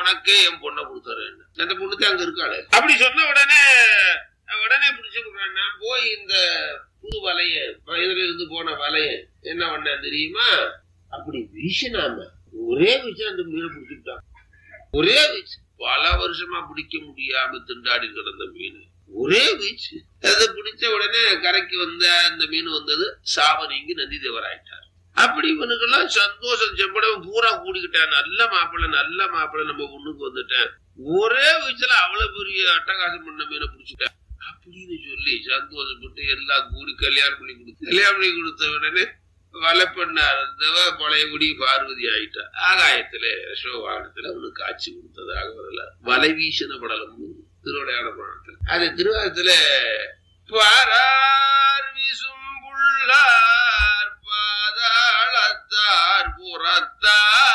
உனக்கே என் பொண்ணை கொடுத்துறேன் அந்த பொண்ணுக்கு அங்க இருக்காளு அப்படி சொன்ன உடனே உடனே பிடிச்சு கொடுக்குறேன் நான் போய் இந்த புது வலைய இதுல இருந்து போன வலைய என்ன பண்ண தெரியுமா அப்படி வீசினாம ஒரே வீச்சு அந்த மீனை பிடிச்சுட்டான் ஒரே வீச்சு பல வருஷமா பிடிக்க முடியாம திண்டாடி கிடந்த மீன் ஒரே வீச்சு அதை பிடிச்ச உடனே கரைக்கு வந்த அந்த மீன் வந்தது சாப நீங்கி நந்தி தேவர் ஆயிட்டார் அப்படி இவனுக்கெல்லாம் சந்தோஷம் செம்படம் பூரா கூடிக்கிட்டான் நல்ல மாப்பிள்ளை நல்ல மாப்பிள்ளை நம்ம பொண்ணுக்கு வந்துட்டேன் ஒரே வீச்சுல அவ்வளவு பெரிய அட்டகாசம் பண்ண மீனை பிடிச்சிட்டேன் அப்படின்னு சொல்லி சந்தோஷப்பட்டு எல்லாம் கூடி கல்யாணம் பண்ணி கொடுத்து கல்யாணம் பண்ணி கொடுத்த உடனே வலைப்பண்ண இருந்தவ பழையபடி பார்வதி ஆயிட்டா ஆகாயத்துல யசோவானத்துல அவனுக்கு காட்சி கொடுத்ததாக வரல வலை வீசின படலம் திருவிளையாட படத்துல அது திருவாரத்துல பாரார் வீசும் புள்ளார் பாதாளத்தார் புறத்தார்